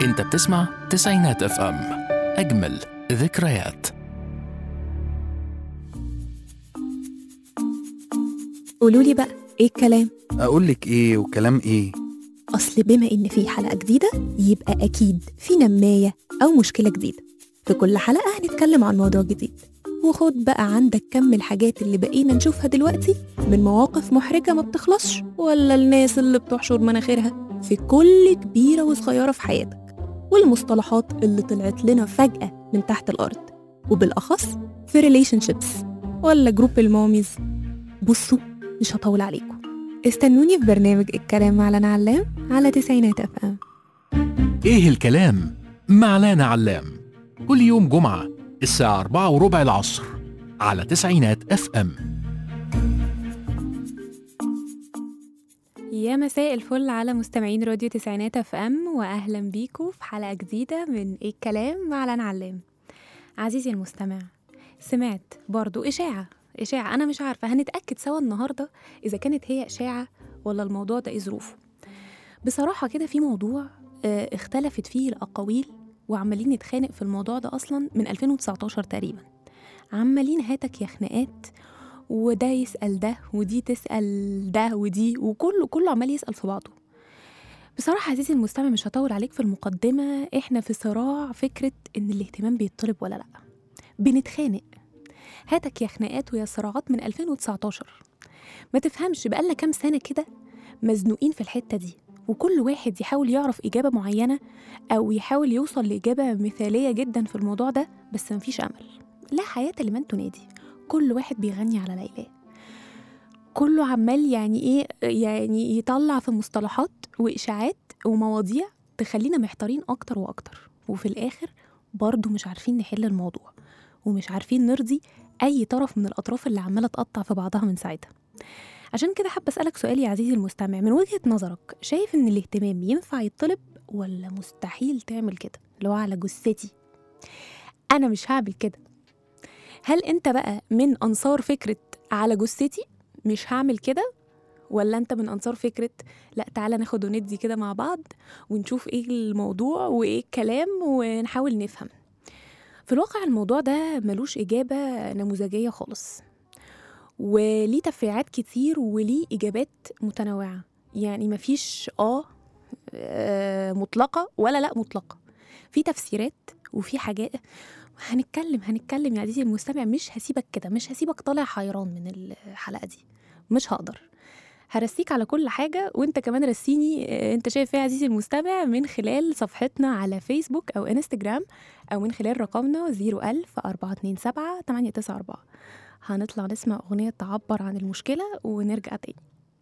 انت بتسمع تسعينات اف ام اجمل ذكريات قولوا لي بقى ايه الكلام اقول لك ايه وكلام ايه اصل بما ان في حلقه جديده يبقى اكيد في نمايه او مشكله جديده في كل حلقه هنتكلم عن موضوع جديد وخد بقى عندك كم الحاجات اللي بقينا نشوفها دلوقتي من مواقف محرجه ما بتخلصش ولا الناس اللي بتحشر مناخيرها في كل كبيره وصغيره في حياتك والمصطلحات اللي طلعت لنا فجاه من تحت الارض وبالاخص في ريليشن شيبس ولا جروب الماميز بصوا مش هطول عليكم استنوني في برنامج الكلام مع لنا علام على تسعينات اف ام ايه الكلام مع لانا علام كل يوم جمعة الساعة أربعة وربع العصر على تسعينات اف ام يا مساء الفل على مستمعين راديو تسعينات اف ام واهلا بيكم في حلقه جديده من ايه الكلام مع لنا علام عزيزي المستمع سمعت برضو اشاعه اشاعه انا مش عارفه هنتاكد سوا النهارده اذا كانت هي اشاعه ولا الموضوع ده ايه ظروفه بصراحه كده في موضوع آه، اختلفت فيه الاقاويل وعمالين نتخانق في الموضوع ده اصلا من 2019 تقريبا عمالين هاتك يا خناقات وده يسأل ده ودي تسأل ده ودي وكله كله عمال يسأل في بعضه بصراحة عزيزي المستمع مش هطول عليك في المقدمة احنا في صراع فكرة ان الاهتمام بيطلب ولا لا بنتخانق هاتك يا خناقات ويا صراعات من 2019 ما تفهمش بقالنا كام سنة كده مزنوقين في الحتة دي وكل واحد يحاول يعرف إجابة معينة أو يحاول يوصل لإجابة مثالية جدا في الموضوع ده بس مفيش أمل لا حياة لمن تنادي كل واحد بيغني على ليلاه كله عمال يعني ايه يعني يطلع في مصطلحات واشاعات ومواضيع تخلينا محتارين اكتر واكتر وفي الاخر برضه مش عارفين نحل الموضوع ومش عارفين نرضي اي طرف من الاطراف اللي عماله تقطع في بعضها من ساعتها عشان كده حابه اسالك سؤال يا عزيزي المستمع من وجهه نظرك شايف ان الاهتمام ينفع يطلب ولا مستحيل تعمل كده اللي هو على جثتي انا مش هعمل كده هل انت بقى من انصار فكره على جثتي مش هعمل كده ولا انت من انصار فكره لا تعالى ناخد وندي كده مع بعض ونشوف ايه الموضوع وايه الكلام ونحاول نفهم في الواقع الموضوع ده ملوش اجابه نموذجيه خالص وليه تفريعات كتير وليه اجابات متنوعه يعني مفيش اه آه، مطلقه ولا لا مطلقه في تفسيرات وفي حاجات هنتكلم هنتكلم يا عزيزي المستمع مش هسيبك كده مش هسيبك طالع حيران من الحلقه دي مش هقدر هرسيك على كل حاحاجة وانت كمان رسيني آه، انت شايف ايه يا عزيزي المستمع من خلال صفحتنا على فيسبوك او انستجرام او من خلال رقمنا 01000 427 894 هنطلع نسمع اغنية تعبر عن المشكلة ونرجع تاني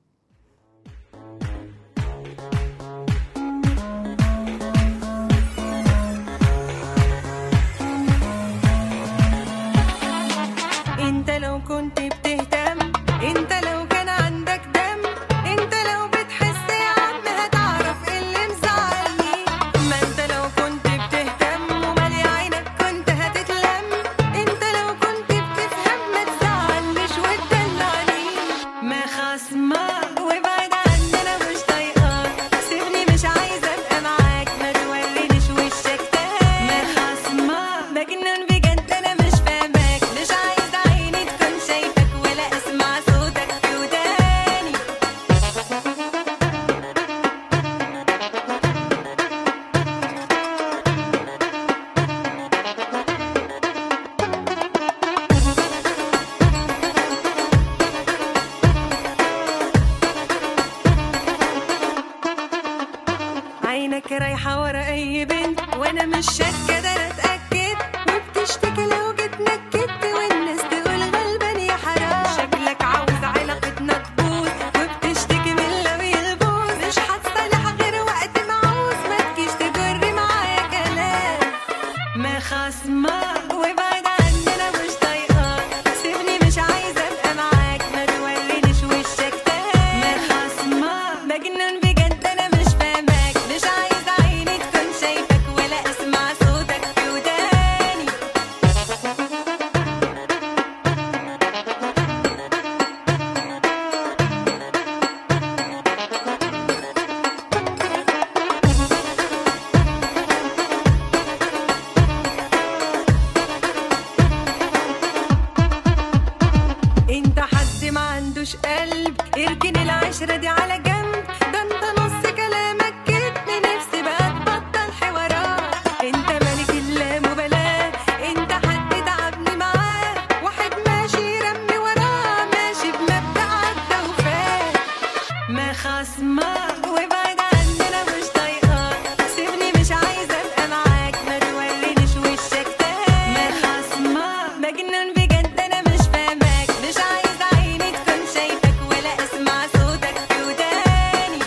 انت لو كنت بتهتم انت لو كان عندك دم انت لو بتحس يا عم هتعرف ايه اللي مزعلني ما انت لو كنت بتهتم ومالي عينك كنت هتتلم انت لو كنت بتفهم ما تزعلنيش وتدلعني ما خصمك وابعد عني انا مش طايقاك سيبني مش عايزه ابقى معاك ما تورينيش وشك تاني ما خصمك مجنون بجد انا مش فاهماك مش عايزه عيني تكون شايفك ولا اسمع صوتك في وداني عينك رايحة ورا أي بنت وأنا مش شاكة ده أنا أتأكد وبتشتكي لو جيت نكدت والناس تقول غلبان يا حرام شكلك عاوز علاقتنا تبوظ وبتشتكي من لو يلبوظ مش هتصالح غير وقت ما عاوز ما تجيش تجري معايا كلام ما خصمك وابعد عني انا مش طايقاك سيبني مش عايزه ابقى معاك ما تورينيش وشك تاني ما خصمك مجنون بجد انا مش فاهماك مش عايزه عيني تكون شايفك ولا اسمع صوتك العشرة دي على جنب ده انت نص كلامك كدب نفسي بقى تبطل حوارات انت ملك اللامبالاة انت حد تعبني معاه واحد ماشي رمي وراه ماشي بمبدأ عدى وفات ما خصمك وابعد عني انا مش طايقاك سيبني مش عايزه ابقى معاك ما تولينيش وشك تاني ما خصمك مجنون بجد انا مش فاهماك مش عايزه عيني تكون شايفك ولا اسمع صوتك في وداني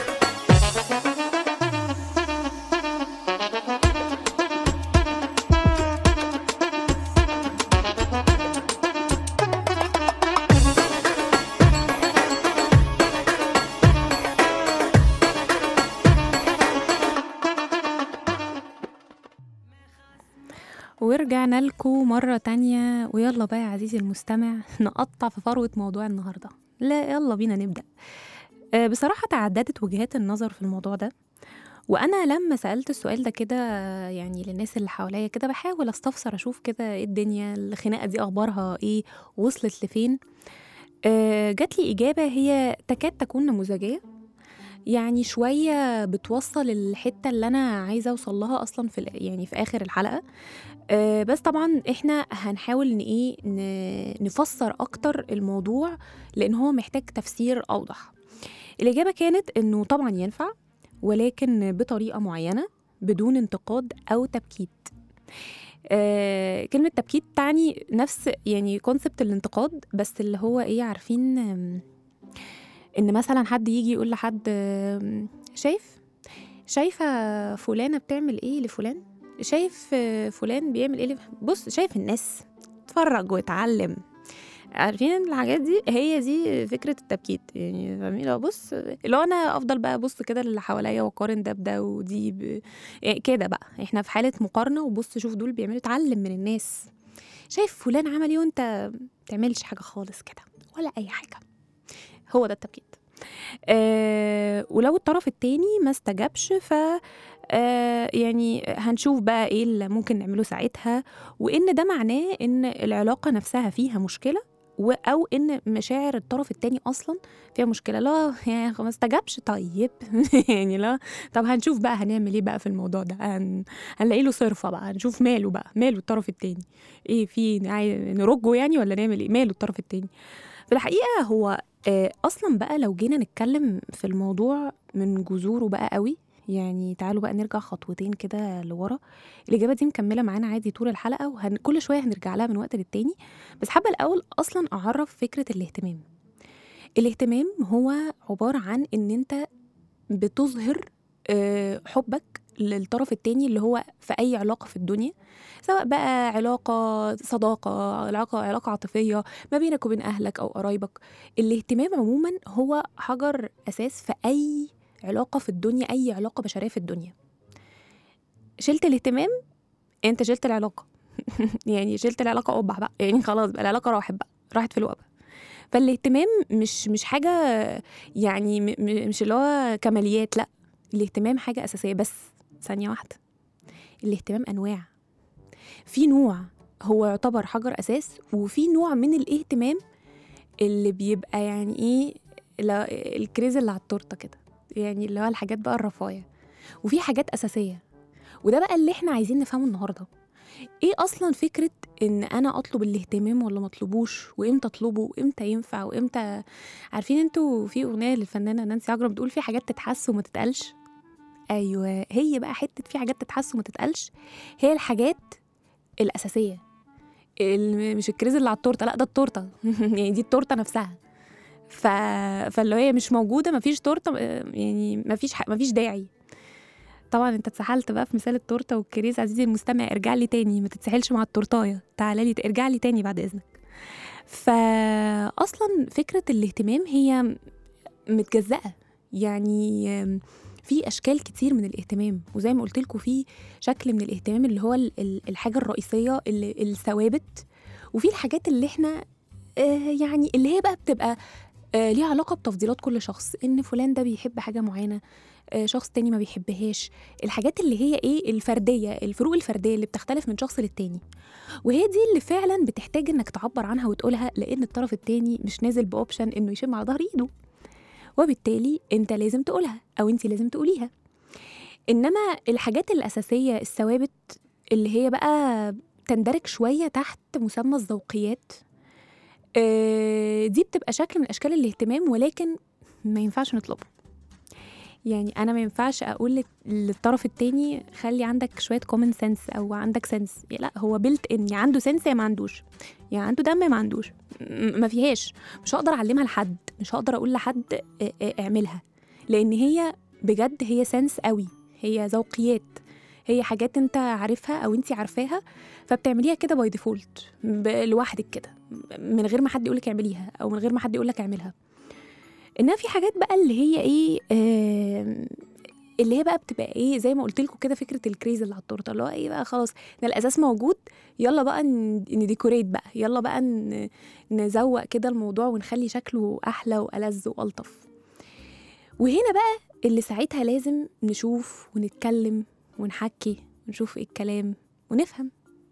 ورجعنا لكم مرة تانية ويلا بقى يا عزيزي المستمع نقطع في فروة موضوع النهاردة لا يلا بينا نبدأ آه، بصراحة تعددت وجهات النظر في الموضوع ده وأنا لما سألت السؤال ده كده آه، يعني للناس اللي حواليا كده بحاول أستفسر أشوف كده إيه الدنيا الخناقة دي أخبارها إيه وصلت لفين آه، جات لي إجابة هي تكاد تكون نموذجية يعني شوية بتوصل الحتة اللي أنا عايزة أوصل لها أصلا في ال- يعني في آخر الحلقة آه، بس طبعا احنا هنحاول ان ايه ن- نفسر اكتر الموضوع لان هو محتاج تفسير اوضح الاجابه كانت انه طبعا ينفع ولكن بطريقه معينه بدون انتقاد او تبكيت آه كلمه تبكيت تعني نفس يعني كونسبت الانتقاد بس اللي هو ايه عارفين آم، ان مثلا حد يجي يقول لحد آم، شايف شايفه فلانه بتعمل ايه لفلان شايف آه، فلان بيعمل ايه لف- بص شايف الناس اتفرج واتعلم عارفين الحاجات دي هي دي فكرة التبكيت يعني فاهمين لو بص لو انا افضل بقى ابص كده اللي حواليا واقارن ده بده ودي ب... يعني كده بقى احنا في حالة مقارنة وبص شوف دول بيعملوا اتعلم من الناس شايف فلان عمل ايه وانت بتعملش حاجة خالص كده ولا اي حاجة هو ده التبكيت آه ولو الطرف التاني ما استجابش ف آه يعني هنشوف بقى ايه اللي ممكن نعمله ساعتها وان ده معناه ان العلاقه نفسها فيها مشكله و- او ان مشاعر الطرف التاني اصلا فيها مشكله لا يعني ما استجابش طيب يعني لا طب هنشوف بقى هنعمل ايه بقى في الموضوع ده هن... هنلاقي له صرفه بقى هنشوف ماله بقى ماله الطرف التاني ايه في عاي- نرجه يعني ولا نعمل ايه ماله الطرف التاني في الحقيقه هو آه، اصلا بقى لو جينا نتكلم في الموضوع من جذوره بقى قوي يعني تعالوا بقى نرجع خطوتين كده لورا الإجابة دي مكملة معانا عادي طول الحلقة وكل شوية هنرجع لها من وقت للتاني بس حابة الأول أصلا أعرف فكرة الاهتمام الاهتمام هو عبارة عن إن أنت بتظهر آه، حبك للطرف التاني اللي هو في أي علاقة في الدنيا سواء بقى علاقة صداقة علاقة علاقة عاطفية ما بينك وبين أهلك أو قرايبك الاهتمام عموما هو حجر أساس في أي علاقة في الدنيا أي علاقة بشرية في الدنيا شلت الاهتمام انت شلت العلاقه يعني شلت العلاقه قبح بقى يعني خلاص بقى العلاقه راحت بقى راحت في الوقبه فالاهتمام مش مش حاجه يعني م- م- مش اللي هو كماليات لا الاهتمام حاجه اساسيه بس ثانيه واحده الاهتمام انواع في نوع هو يعتبر حجر اساس وفي نوع من الاهتمام اللي بيبقى يعني ايه لا الكريز اللي على التورته كده يعني اللي هو الحاجات بقى الرفايع وفي حاجات اساسيه وده بقى اللي احنا عايزين نفهمه النهارده ايه اصلا فكره ان انا اطلب الاهتمام ولا ما اطلبوش وامتى اطلبه وامتى ينفع وامتى عارفين انتوا في اغنيه للفنانه نانسي عجرم بتقول في حاجات تتحس وما تتقالش ايوه هي بقى حته في حاجات تتحس وما تتقالش هي الحاجات الاساسيه ال- مش الكريز اللي على التورته لا ده التورته يعني دي التورته نفسها ف... فاللي هي مش موجوده مفيش تورته يعني مفيش ح... مفيش داعي طبعا انت اتسحلت بقى في مثال التورته والكريز عزيزي المستمع ارجع لي تاني ما تتسحلش مع التورتايه تعالى لي ارجع لي تاني بعد اذنك فاصلا فكره الاهتمام هي متجزأه يعني آم، في اشكال كتير من الاهتمام وزي ما قلت لكم في شكل من الاهتمام اللي هو ال- ال- الحاجه الرئيسيه اللي الثوابت وفي الحاجات اللي احنا آه، يعني اللي هي بقى بتبقى آه، ليها علاقه بتفضيلات كل شخص ان فلان ده بيحب حاجه معينه آه، شخص تاني ما بيحبهاش الحاجات اللي هي ايه الفرديه الفروق الفرديه اللي بتختلف من شخص للتاني وهي دي اللي فعلا بتحتاج انك تعبر عنها وتقولها لان الطرف التاني مش نازل باوبشن انه يشم على ظهر ايده وبالتالي انت لازم تقولها او انت لازم تقوليها انما الحاجات الاساسيه الثوابت اللي هي بقى تندرج شويه تحت مسمى الذوقيات آه، دي بتبقى شكل من اشكال الاهتمام ولكن ما ينفعش نطلبه يعني انا ما ينفعش اقول لل- للطرف التاني خلي عندك شويه كومن سنس او عندك سنس لا هو بيلت ان يا عنده سنس يا ما عندوش يا عنده دم يا ما عندوش م- ما فيهاش مش هقدر اعلمها لحد مش هقدر اقول لحد ا- ا- اعملها لان هي بجد هي سنس قوي هي ذوقيات هي حاجات انت عارفها او انت عارفاها فبتعمليها كده باي ديفولت لوحدك كده من غير ما حد يقولك اعمليها او من غير ما حد يقولك اعملها انما في حاجات بقى اللي هي ايه آم، اللي هي بقى بتبقى ايه زي ما قلت لكم كده فكره الكريز اللي على التورته اللي هو ايه بقى خلاص ده الاساس موجود يلا بقى ن- نديكوريت بقى يلا بقى ن- نزوق كده الموضوع ونخلي شكله احلى والذ والطف وهنا بقى اللي ساعتها لازم نشوف ونتكلم ونحكي ونشوف ايه الكلام ونفهم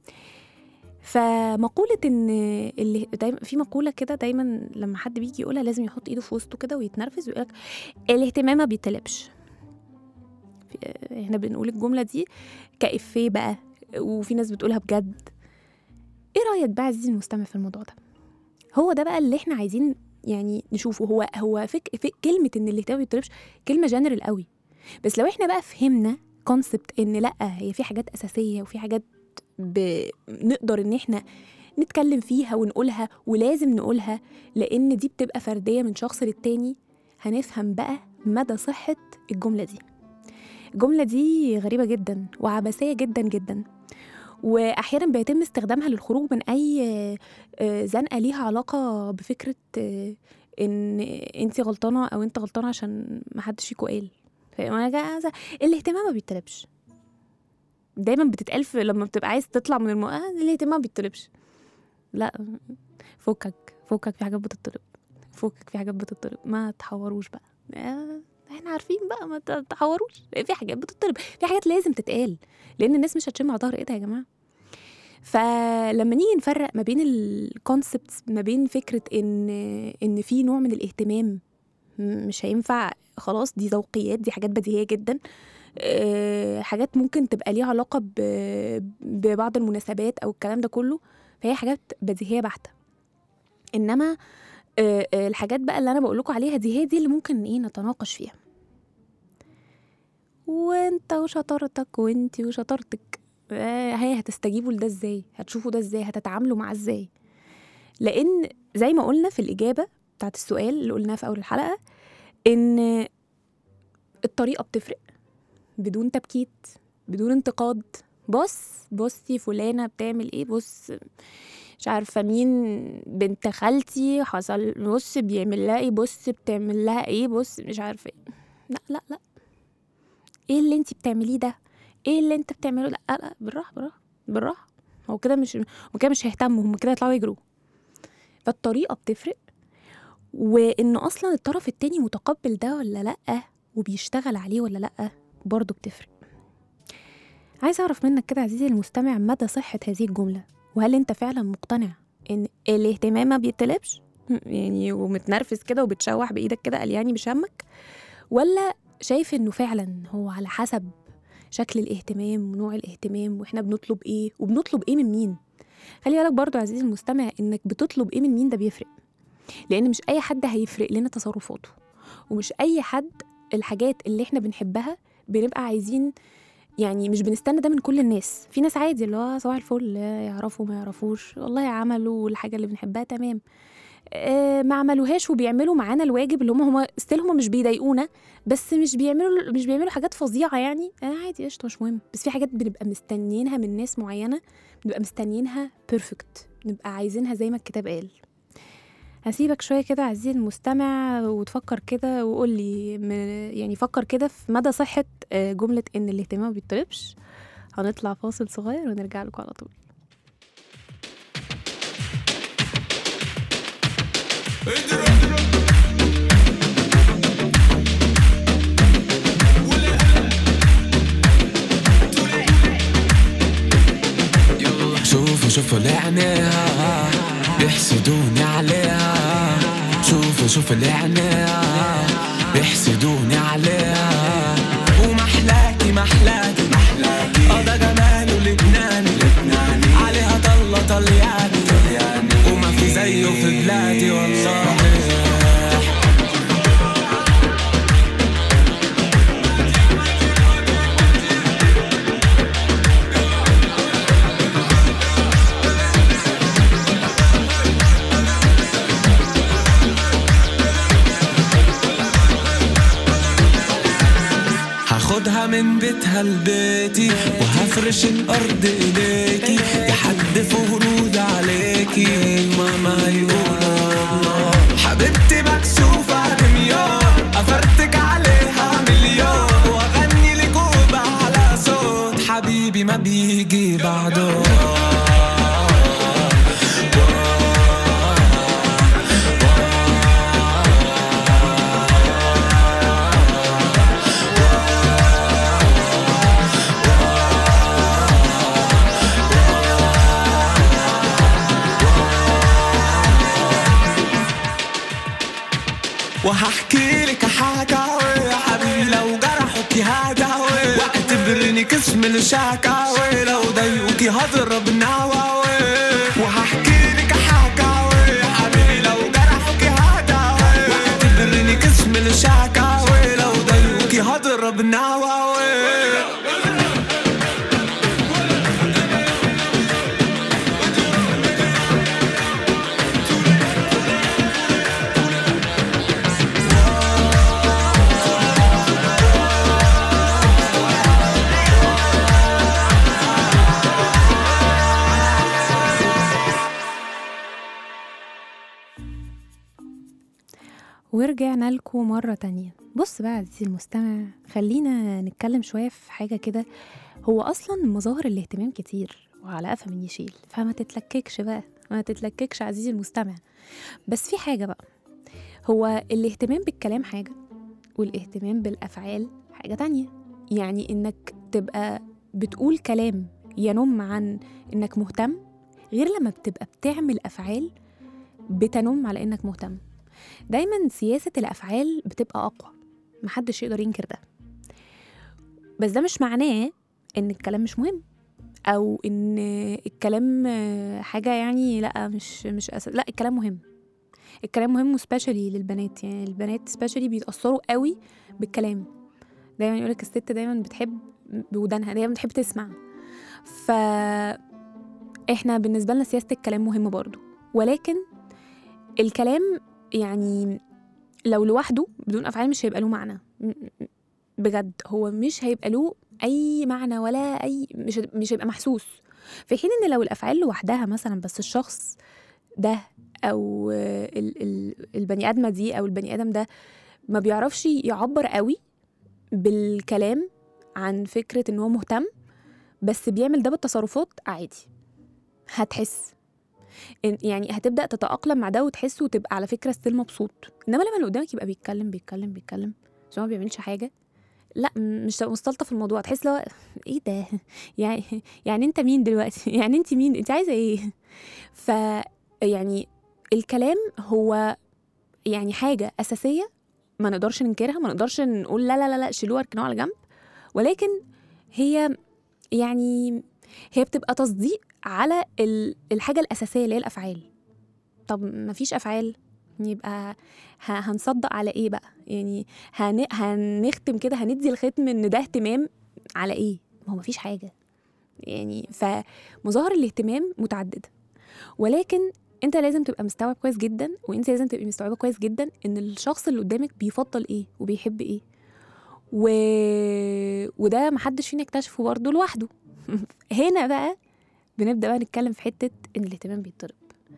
فمقولة إن اللي دايما في مقولة كده دايما لما حد بيجي يقولها لازم يحط إيده في وسطه كده ويتنرفز ويقولك الاهتمام ما بيتطلبش في- احنا بنقول الجملة دي كإفيه بقى وفي ناس بتقولها بجد ايه رأيك بقى عزيزي المستمع في الموضوع ده هو ده بقى اللي احنا عايزين يعني نشوفه هو هو فك فك كلمة ان الاهتمام ما بيتطلبش كلمة جنرال قوي بس لو احنا بقى فهمنا كونسبت ان لا هي في حاجات اساسيه وفي حاجات ب... نقدر ان احنا نتكلم فيها ونقولها ولازم نقولها لان دي بتبقى فرديه من شخص للتاني هنفهم بقى مدى صحه الجمله دي الجمله دي غريبه جدا وعبثيه جدا جدا واحيانا بيتم استخدامها للخروج من اي آه، آه، زنقه ليها علاقه بفكره آه، ان انت غلطانه او انت غلطانه عشان ما حدش فيكم قال فاهم أنا الاهتمام ما بيتطلبش دايما بتتقال في- لما بتبقى عايز تطلع من الم... آه الاهتمام ما بيتطلبش لا فكك فكك في حاجات بتطلب فكك في حاجات بتطلب ما تحوروش بقى آه احنا عارفين بقى ما تحوروش في حاجات بتطلب في حاجات لازم تتقال لان الناس مش هتشم على ظهر ايدها يا جماعه فلما نيجي نفرق ما بين الكونسبتس ما بين فكره ان ان في نوع من الاهتمام م- مش هينفع خلاص دي ذوقيات دي حاجات بديهيه جدا آه، حاجات ممكن تبقى ليها علاقه ب- ببعض المناسبات او الكلام ده كله فهي حاجات بديهيه بحته انما آه، آه، الحاجات بقى اللي انا بقول لكم عليها دي هي دي اللي ممكن ايه نتناقش فيها وانت وشطارتك وانت وشطارتك آه، هي هتستجيبوا لده ازاي هتشوفوا ده ازاي هتتعاملوا معاه ازاي لان زي ما قلنا في الاجابه بتاعت السؤال اللي قلناه في اول الحلقه ان الطريقه بتفرق بدون تبكيت بدون انتقاد بص بصي فلانه بتعمل ايه بص مش عارفه مين بنت خالتي حصل بص بيعمل لها ايه بص بتعمل لها ايه بص مش عارفه ايه لا لا لا ايه اللي انت بتعمليه ده ايه اللي انت بتعمله لا لا, لا بالراحه بالراحه بالراحه هو كده مش هو كده مش هيهتموا هم كده يطلعوا يجروا فالطريقه بتفرق وان اصلا الطرف التاني متقبل ده ولا لا وبيشتغل عليه ولا لا برضه بتفرق عايز اعرف منك كده عزيزي المستمع مدى صحه هذه الجمله وهل انت فعلا مقتنع ان الاهتمام ما بيتطلبش يعني ومتنرفز كده وبتشوح بايدك كده قال يعني مش همك ولا شايف انه فعلا هو على حسب شكل الاهتمام ونوع الاهتمام واحنا بنطلب ايه وبنطلب ايه من مين خلي بالك برضو عزيزي المستمع انك بتطلب ايه من مين ده بيفرق لان مش اي حد هيفرق لنا تصرفاته ومش اي حد الحاجات اللي احنا بنحبها بنبقى عايزين يعني مش بنستنى ده من كل الناس في ناس عادي اللي هو صباح الفل يعرفوا ما يعرفوش والله عملوا الحاجه اللي بنحبها تمام آه ما عملوهاش وبيعملوا معانا الواجب اللي هم هم ستيل هم مش بيضايقونا بس مش بيعملوا مش بيعملوا حاجات فظيعه يعني آه عادي قشطه مش مهم بس في حاجات بنبقى مستنيينها من ناس معينه بنبقى مستنيينها بيرفكت نبقى عايزينها زي ما الكتاب قال هسيبك شويه كده عزيزي المستمع وتفكر كده وقول لي يعني فكر كده في مدى صحه آه، جمله ان الاهتمام ما بيطلبش هنطلع فاصل صغير ونرجع لكم على طول شوفوا شوفوا لعناها بيحسدوني عليها شوفوا شوفوا لعناها بيحسدوني عليها ومحلاكي محلاكي محلاكي اه ده جماله لبناني لبناني عليها طلة طلياني طلياني وما في زيه في بلادي والله هاخدها من بيتها لبيتي وهفرش الارض ايديكي يا حد فرود عليكي ماما هيقولوا حبيبتي مكسوفة دميان افرتك عليها مليون واغني لك على صوت حبيبي ما بيجي بعده وهحكي لك حكاوي يا حبيبي لو جرحوكي هداوي واعتبرني قسم الشكاوي لو ضايقوكي هضرب نواوي وهحكي لك حكاوي يا حبيبي لو جرحوكي هداوي واعتبرني قسم الشكاوي لو ضايقوكي هضرب نواوي ورجعنا لكم مرة تانية بص بقى عزيزي المستمع خلينا نتكلم شوية في حاجة كده هو أصلا مظاهر الاهتمام كتير وعلى قفا من يشيل فما تتلككش بقى ما تتلككش عزيزي المستمع بس في حاجة بقى هو الاهتمام بالكلام حاجة والاهتمام بالأفعال حاجة تانية يعني إنك تبقى بتقول كلام ينم عن إنك مهتم غير لما بتبقى بتعمل أفعال بتنم على إنك مهتم دايما سياسة الأفعال بتبقى أقوى محدش يقدر ينكر ده بس ده مش معناه إن الكلام مش مهم أو إن الكلام آه، حاجة يعني لأ مش مش أس... لأ الكلام مهم الكلام مهم سبيشالي للبنات يعني البنات سبيشالي بيتأثروا قوي بالكلام دايما يقولك الست دايما بتحب بودانها دايما بتحب تسمع ف احنا بالنسبة لنا سياسة الكلام مهمة برضو ولكن الكلام يعني لو لوحده بدون افعال مش هيبقى له معنى م- م- بجد هو مش هيبقى له اي معنى ولا اي مش مش هيبقى محسوس في حين ان لو الافعال لوحدها مثلا بس الشخص ده او ال ال البني ادمه دي او البني ادم ده ما بيعرفش يعبر قوي بالكلام عن فكره ان هو مهتم بس بيعمل ده بالتصرفات عادي هتحس إن- يعني هتبدا تتاقلم مع ده وتحس وتبقى على فكره ستيل مبسوط انما لما اللي قدامك يبقى بيتكلم بيتكلم بيتكلم بس هو ما بيعملش حاجه لا م- مش هتبقى مستلطه في الموضوع تحس لو ايه ده يعني يعني انت مين دلوقتي يعني انت مين انت عايزه ايه ف يعني الكلام هو يعني حاجه اساسيه ما نقدرش ننكرها ما نقدرش نقول لا لا لا لا شيلوها اركنوها على جنب ولكن هي يعني هي بتبقى تصديق على ال- الحاجه الاساسيه اللي هي الافعال طب ما فيش افعال يبقى ه- هنصدق على ايه بقى يعني هن... هنختم كده هندي الختم ان ده اهتمام على ايه ما هو مفيش حاجه يعني فمظاهر الاهتمام متعدده ولكن انت لازم تبقى مستوعب كويس جدا وانت لازم تبقي مستوعبه كويس جدا ان الشخص اللي قدامك بيفضل ايه وبيحب ايه و... وده محدش فينا اكتشفه برضه لوحده هنا بقى بنبدا بقى نتكلم في حته ان الاهتمام بيتضرب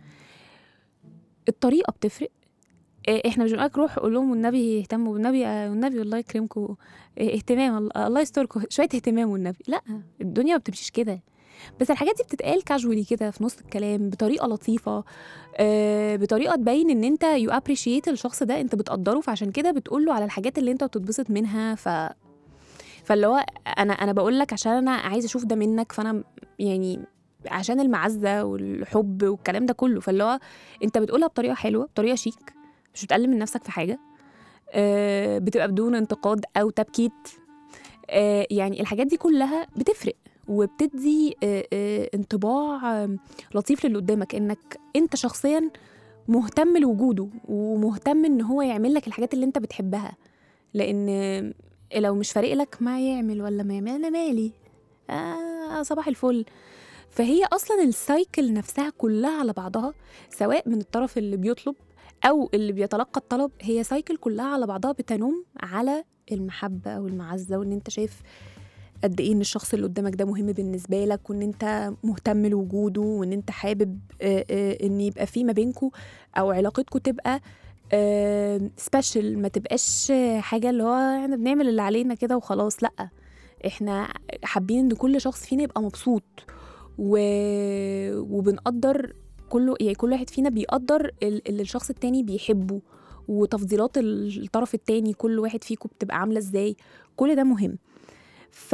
الطريقه بتفرق إيه، احنا مش بنقولك روح قول لهم والنبي اهتموا بالنبي آه، والنبي الله يكرمكم إيه، اهتمام الله- الله يستركم شويه اهتمام والنبي لا الدنيا ما بتمشيش كده بس الحاجات دي بتتقال كاجولي كده في نص الكلام بطريقه لطيفه آه، بطريقه تبين ان انت يو ابريشيت الشخص ده انت بتقدره فعشان كده بتقول له على الحاجات اللي انت بتتبسط منها ف فاللي هو انا انا بقول لك عشان انا عايزه اشوف ده منك فانا يعني عشان المعزه والحب والكلام ده كله فاللي هو انت بتقولها بطريقه حلوه بطريقه شيك مش بتقلل من نفسك في حاجه آه، بتبقى بدون انتقاد او تبكيت آه، يعني الحاجات دي كلها بتفرق وبتدي آه، آه، انطباع آه، لطيف للي قدامك انك انت شخصيا مهتم لوجوده ومهتم ان هو يعمل لك الحاجات اللي انت بتحبها لان آه، لو مش فارق لك ما يعمل ولا ما يعمل انا مالي آه صباح الفل فهي اصلا السايكل نفسها كلها على بعضها سواء من الطرف اللي بيطلب او اللي بيتلقى الطلب هي سايكل كلها على بعضها بتنم على المحبه او المعزه وان انت شايف قد ايه ان الشخص اللي قدامك ده مهم بالنسبه لك وان انت مهتم لوجوده وان انت حابب آه، آه، ان يبقى في ما بينكم او علاقتكم تبقى سبيشال ما تبقاش حاجه اللي هو احنا بنعمل اللي علينا كده وخلاص لا احنا حابين ان كل شخص فينا يبقى مبسوط و... وبنقدر كله يعني كل واحد فينا بيقدر ال- اللي الشخص التاني بيحبه وتفضيلات الطرف التاني كل واحد فيكم بتبقى عامله ازاي كل ده مهم ف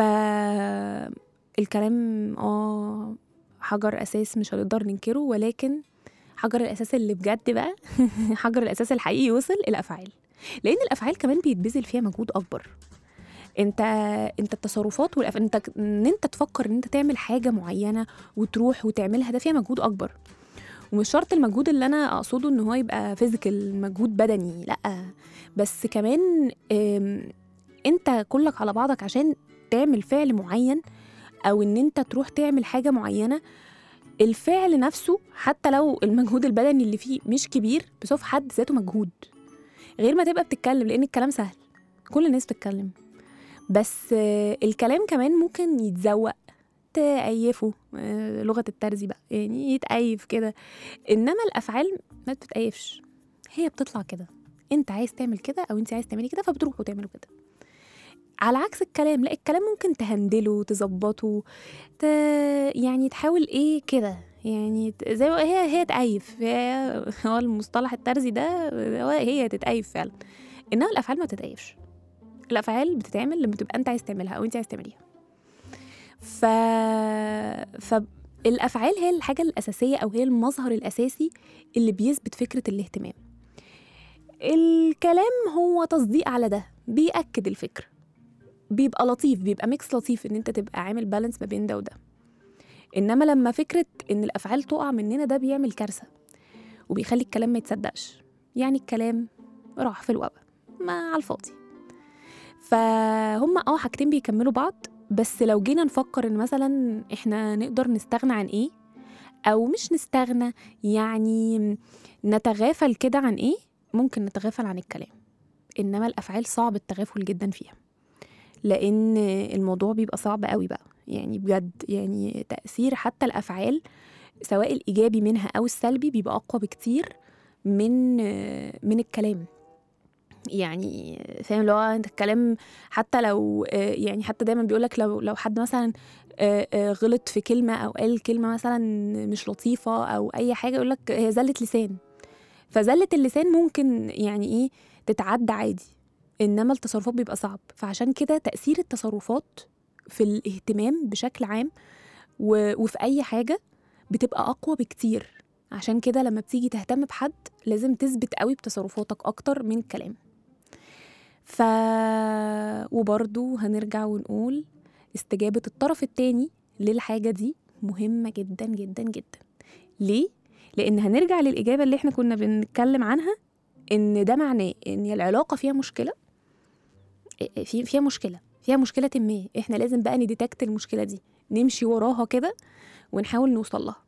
الكلام اه حجر اساس مش هنقدر ننكره ولكن حجر الاساس اللي بجد بقى حجر الاساس الحقيقي وصل الافعال لان الافعال كمان بيتبذل فيها مجهود اكبر انت انت التصرفات والأف... انت ان انت تفكر ان انت تعمل حاجه معينه وتروح وتعملها ده فيها مجهود اكبر ومش شرط المجهود اللي انا اقصده ان هو يبقى فيزيكال مجهود بدني لا بس كمان ام، انت كلك على بعضك عشان تعمل فعل معين او ان انت تروح تعمل حاجه معينه الفعل نفسه حتى لو المجهود البدني اللي فيه مش كبير بس هو في حد ذاته مجهود غير ما تبقى بتتكلم لان الكلام سهل كل الناس بتتكلم بس آه، الكلام كمان ممكن يتزوق تأيفه آه، لغة الترزي بقى يعني يتأيف كده إنما الأفعال ما بتتأيفش هي بتطلع كده أنت عايز تعمل كده أو أنت عايز تعملي كده فبتروحوا تعملوا كده على عكس الكلام لا الكلام ممكن تهندله تظبطه ت... يعني تحاول ايه كده يعني ت- زي ما هي هي تأيف هي هو المصطلح الترزي ده هو هي تتأيف فعلا انما الافعال ما تتأيفش الافعال بتتعمل لما تبقى انت عايز تعملها او انت عايز تعمليها ف فالافعال هي الحاجه الاساسيه او هي المظهر الاساسي اللي بيثبت فكره الاهتمام الكلام هو تصديق على ده بيأكد الفكره بيبقى لطيف بيبقى ميكس لطيف ان انت تبقى عامل بالانس ما بين ده وده انما لما فكره ان الافعال تقع مننا ده بيعمل كارثه وبيخلي الكلام ما يتصدقش يعني الكلام راح في الوبا ما على الفاضي فهم اه حاجتين بيكملوا بعض بس لو جينا نفكر ان مثلا احنا نقدر نستغنى عن ايه او مش نستغنى يعني نتغافل كده عن ايه ممكن نتغافل عن الكلام انما الافعال صعب التغافل جدا فيها لان الموضوع بيبقى صعب قوي بقى يعني بجد يعني تاثير حتى الافعال سواء الايجابي منها او السلبي بيبقى اقوى بكتير من من الكلام يعني فاهم اللي هو انت الكلام حتى لو آه، يعني حتى دايما بيقولك لو لو حد مثلا آه، آه، غلط في كلمه او قال كلمه مثلا مش لطيفه او اي حاجه يقولك هي زله لسان فزله اللسان ممكن يعني ايه تتعدى عادي انما التصرفات بيبقى صعب فعشان كده تاثير التصرفات في الاهتمام بشكل عام و- وفي اي حاجه بتبقى اقوى بكتير عشان كده لما بتيجي تهتم بحد لازم تثبت قوي بتصرفاتك اكتر من الكلام ف وبرضو هنرجع ونقول استجابة الطرف التاني للحاجة دي مهمة جدا جدا جدا ليه؟ لأن هنرجع للإجابة اللي احنا كنا بنتكلم عنها إن ده معناه إن العلاقة فيها مشكلة في فيها مشكلة فيها مشكلة ما احنا لازم بقى نديتكت المشكلة دي نمشي وراها كده ونحاول نوصل لها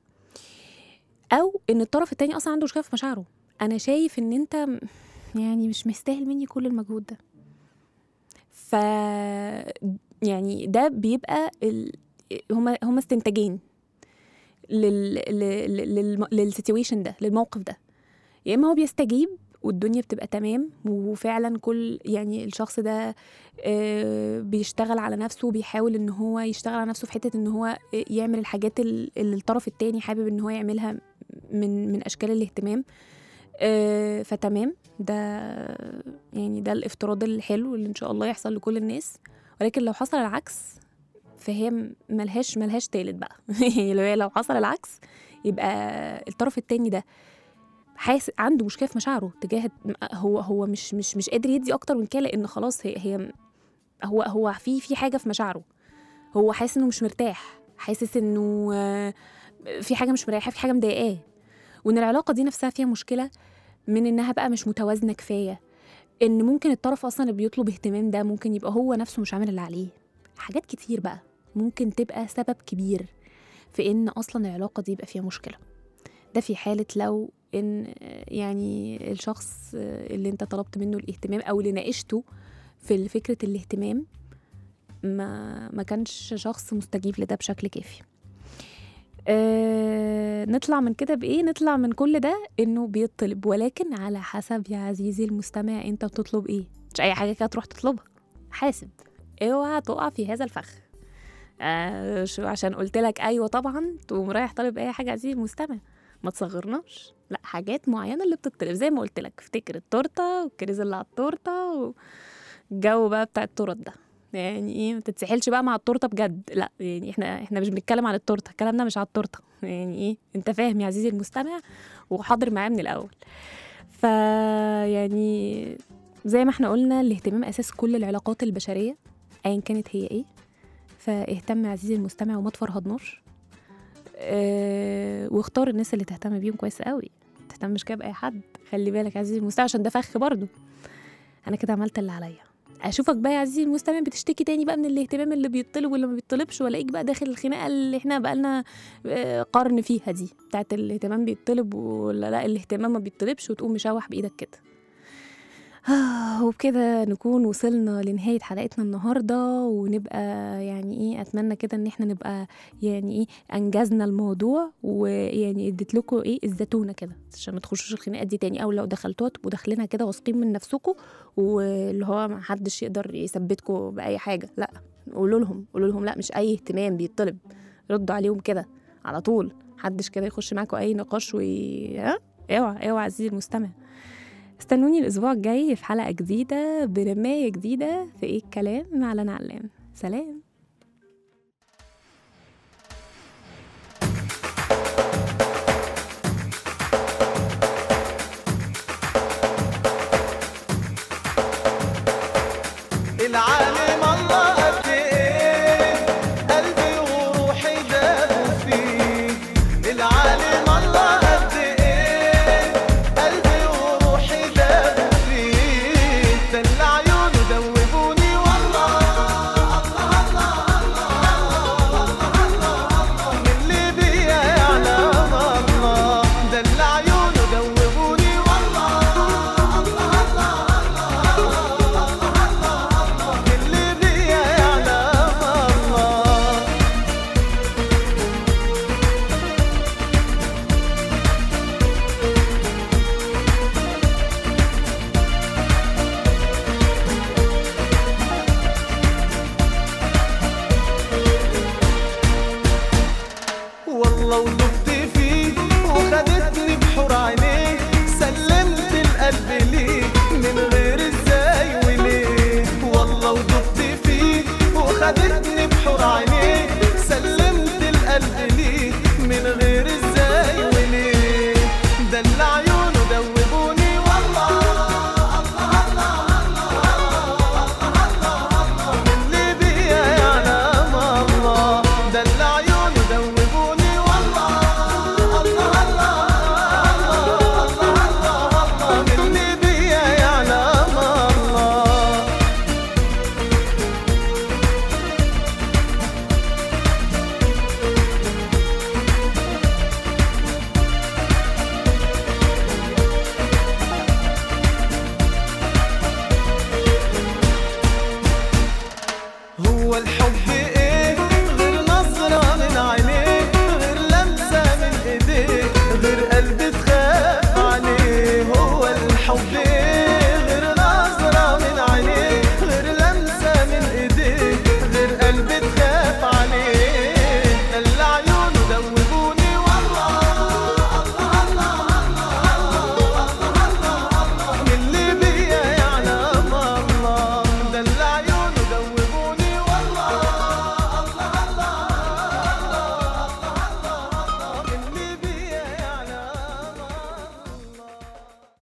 او ان الطرف التاني اصلا عنده مشكله في مشاعره انا شايف ان انت م- يعني مش مستاهل مني كل المجهود ده ف يعني ده بيبقى ال... هما هما استنتاجين لل لل لل للسيتويشن ده للموقف ده يا اما هو بيستجيب والدنيا بتبقى تمام وفعلا كل يعني الشخص ده آه، بيشتغل على نفسه وبيحاول ان هو يشتغل على نفسه في حته ان هو يعمل الحاجات ال- اللي الطرف التاني حابب ان هو يعملها من من اشكال الاهتمام آه، فتمام ده يعني ده الافتراض الحلو اللي ان شاء الله يحصل لكل الناس ولكن لو حصل العكس فهي م- ملهاش ملهاش تالت بقى يعني لو لو حصل العكس يبقى الطرف التاني ده حاس عنده مشكله في مشاعره تجاه هو هو مش مش مش قادر يدي اكتر من كده لان خلاص هي هي هو هو في في حاجه في مشاعره هو حاسس انه مش مرتاح حاسس انه آه، في حاجه مش مريحه في حاجه مضايقاه وان العلاقه دي نفسها فيها مشكله من انها بقى مش متوازنه كفايه ان ممكن الطرف اصلا اللي بيطلب اهتمام ده ممكن يبقى هو نفسه مش عامل اللي عليه حاجات كتير بقى ممكن تبقى سبب كبير في ان اصلا العلاقه دي يبقى فيها مشكله ده في حاله لو ان آه، يعني الشخص آه، اللي انت طلبت منه الاهتمام او اللي ناقشته في فكره الاهتمام ما ما كانش شخص مستجيب لده بشكل كافي أه نطلع من كده بايه نطلع من كل ده انه بيطلب ولكن على حسب يا عزيزي المستمع انت بتطلب ايه مش اي حاجه كده تروح تطلبها حاسب اوعى تقع في هذا الفخ آه شو عشان قلت لك ايوه طبعا تقوم رايح طالب اي حاجه عزيزي المستمع ما تصغرناش لا حاجات معينه اللي بتطلب زي ما قلت لك افتكر التورته والكريز اللي على التورته والجو بقى بتاع التورت ده يعني ايه ما تتسحلش بقى مع التورته بجد لا يعني احنا احنا مش بنتكلم عن التورته كلامنا مش على التورته يعني ايه انت فاهم يا عزيزي المستمع وحاضر معايا من الاول ف يعني زي ما احنا قلنا الاهتمام اساس كل العلاقات البشريه ايا كانت هي ايه فاهتم يا عزيزي المستمع وما تفرهدناش اه واختار الناس اللي تهتم بيهم كويس قوي ما تهتمش كده باي حد خلي بالك يا عزيزي المستمع عشان ده فخ برضه انا كده عملت اللي عليا اشوفك بقى يا عزيزي المستمع بتشتكي تاني بقى من الاهتمام اللي بيطلب واللي ما بيطلبش والاقيك بقى داخل الخناقه اللي احنا بقالنا آه، قرن فيها دي بتاعت الاهتمام بيطلب ولا لا الاهتمام ما بيطلبش وتقوم مشوح بايدك كده آه وبكده نكون وصلنا لنهاية حلقتنا النهاردة ونبقى يعني ايه اتمنى كده ان احنا نبقى يعني ايه انجزنا الموضوع ويعني اديت لكم ايه الزتونة كده عشان ما تخشوش الخناقات دي تاني او لو دخلتوها تبقوا داخلينها كده واثقين من نفسكم واللي هو ما حدش يقدر يثبتكم باي حاجة لا قولوا لهم قولوا لهم لا مش اي اهتمام بيطلب ردوا عليهم كده على طول محدش كده يخش معاكم اي نقاش وي ها اوعى اوعى عزيزي المستمع استنوني الأسبوع الجاي في حلقة جديدة برماية جديدة في إيه الكلام مع لنا علام سلام العالم الله قد ايه قلبي وروحي دابوا فيه العالم الله قد ايه قلبي وروحي دابوا فيه دل عيونه دوبوني والله الله الله الله من اللي بيا يعلم الله دل عيونه دوبوني والله اللي بيا يعلم الله والله ودبت فيه وخدتني بحور عينيه سلمت القلب ليه من غير ازاي وليه والله ودبت فيه وخدتني بحور عينيه سلمت القلب ليه من غير ازاي وليه دل عيونه دوبوني والله اللي بيا يعلم الله دل عيونه دوبوني والله الله الله الله اللي بيا يعلم الله هو الحب